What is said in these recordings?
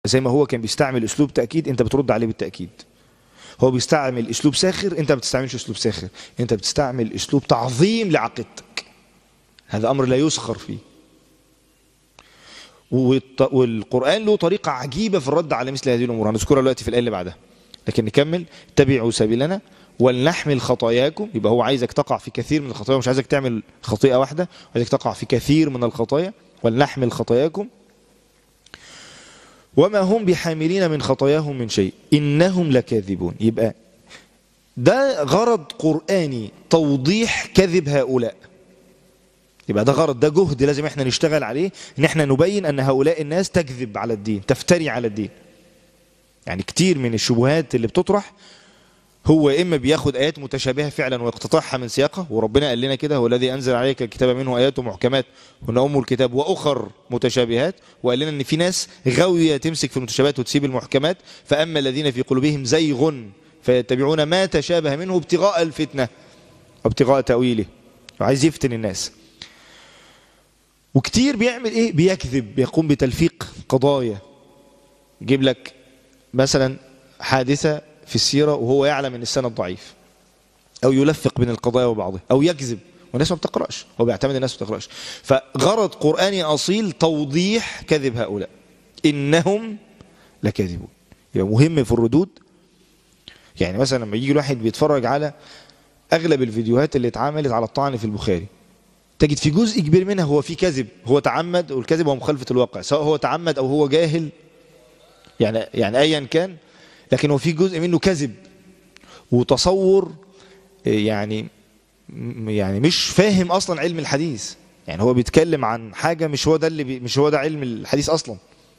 زي ما هو كان بيستعمل اسلوب تاكيد انت بترد عليه بالتاكيد هو بيستعمل اسلوب ساخر انت ما بتستعملش اسلوب ساخر انت بتستعمل اسلوب تعظيم لعقيدتك هذا امر لا يسخر فيه والط- والقران له طريقه عجيبه في الرد على مثل هذه الامور هنذكرها دلوقتي في الايه اللي بعدها لكن نكمل اتبعوا سبيلنا ولنحمل خطاياكم يبقى هو عايزك تقع في كثير من الخطايا مش عايزك تعمل خطيئه واحده عايزك تقع في كثير من الخطايا ولنحمل خطاياكم وما هم بحاملين من خطاياهم من شيء إنهم لكاذبون يبقى ده غرض قرآني توضيح كذب هؤلاء يبقى ده غرض ده جهد لازم احنا نشتغل عليه ان احنا نبين ان هؤلاء الناس تكذب على الدين تفتري على الدين يعني كتير من الشبهات اللي بتطرح هو اما بياخد ايات متشابهه فعلا ويقتطعها من سياقها وربنا قال لنا كده هو الذي انزل عليك الكتاب منه ايات محكمات هن ام الكتاب واخر متشابهات وقال لنا ان في ناس غاويه تمسك في المتشابهات وتسيب المحكمات فاما الذين في قلوبهم زيغ فيتبعون ما تشابه منه ابتغاء الفتنه وابتغاء تاويله وعايز يفتن الناس وكتير بيعمل ايه بيكذب بيقوم بتلفيق قضايا يجيب لك مثلا حادثه في السيره وهو يعلم ان السند ضعيف او يلفق بين القضايا وبعضها او يكذب والناس ما بتقراش هو بيعتمد الناس ما بتقراش فغرض قراني اصيل توضيح كذب هؤلاء انهم لكاذبون يبقى مهم في الردود يعني مثلا لما يجي الواحد بيتفرج على اغلب الفيديوهات اللي اتعملت على الطعن في البخاري تجد في جزء كبير منها هو في كذب هو تعمد والكذب هو مخالفه الواقع سواء هو تعمد او هو جاهل يعني يعني ايا كان لكن هو في جزء منه كذب وتصور يعني يعني مش فاهم اصلا علم الحديث يعني هو بيتكلم عن حاجه مش هو ده اللي بي مش هو ده علم الحديث اصلا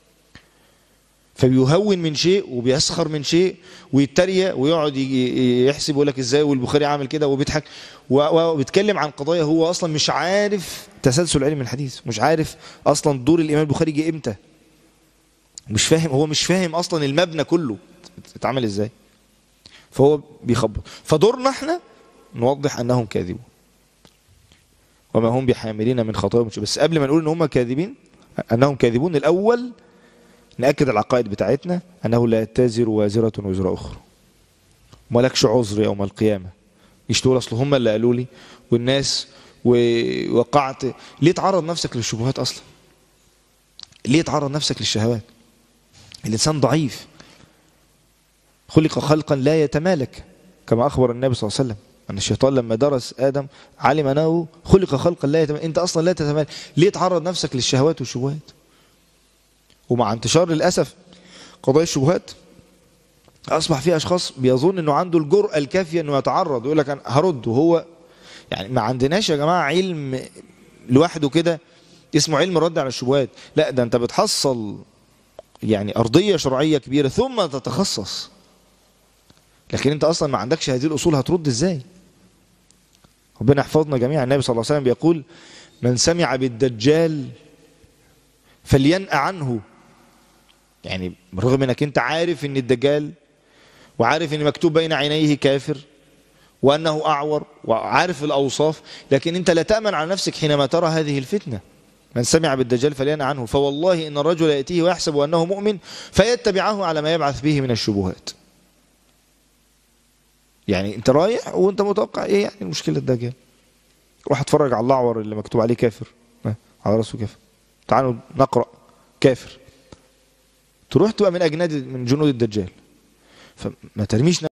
فبيهون من شيء وبيسخر من شيء ويتريق ويقعد يجي- يحسب يقول لك ازاي والبخاري عامل كده وبيضحك و- وبيتكلم عن قضايا هو اصلا مش عارف تسلسل علم الحديث مش عارف اصلا دور الامام البخاري جه امتى مش فاهم هو مش فاهم اصلا المبنى كله اتعمل ازاي فهو بيخبط فدورنا احنا نوضح انهم كاذبون وما هم بحاملين من خطاياهم من شيء. بس قبل ما نقول ان هم كاذبين انهم كاذبون الاول ناكد العقائد بتاعتنا انه لا تزر وازره وزر اخرى مالكش عذر يوم القيامه مش تقول اصل هم اللي قالوا لي والناس ووقعت ليه تعرض نفسك للشبهات اصلا ليه تعرض نفسك للشهوات الانسان ضعيف خلق خلقا لا يتمالك كما اخبر النبي صلى الله عليه وسلم ان الشيطان لما درس ادم علم انه خلق خلقا لا يتمالك انت اصلا لا تتمالك ليه تعرض نفسك للشهوات والشبهات ومع انتشار للاسف قضايا الشبهات اصبح في اشخاص بيظن انه عنده الجرأه الكافيه انه يتعرض ويقول لك انا هرد وهو يعني ما عندناش يا جماعه علم لوحده كده اسمه علم الرد على الشبهات لا ده انت بتحصل يعني ارضيه شرعيه كبيره ثم تتخصص لكن انت اصلا ما عندكش هذه الاصول هترد ازاي ربنا يحفظنا جميعا النبي صلى الله عليه وسلم بيقول من سمع بالدجال فلينأ عنه يعني بالرغم انك انت عارف ان الدجال وعارف ان مكتوب بين عينيه كافر وانه اعور وعارف الاوصاف لكن انت لا تامن على نفسك حينما ترى هذه الفتنه من سمع بالدجال فلينأ عنه فوالله ان الرجل ياتيه ويحسب انه مؤمن فيتبعه على ما يبعث به من الشبهات يعني انت رايح وانت متوقع ايه يعني المشكله الدجال روح اتفرج على الاعور اللي مكتوب عليه كافر ها، على راسه كافر تعالوا نقرا كافر تروح تبقى من اجناد من جنود الدجال فما ترميش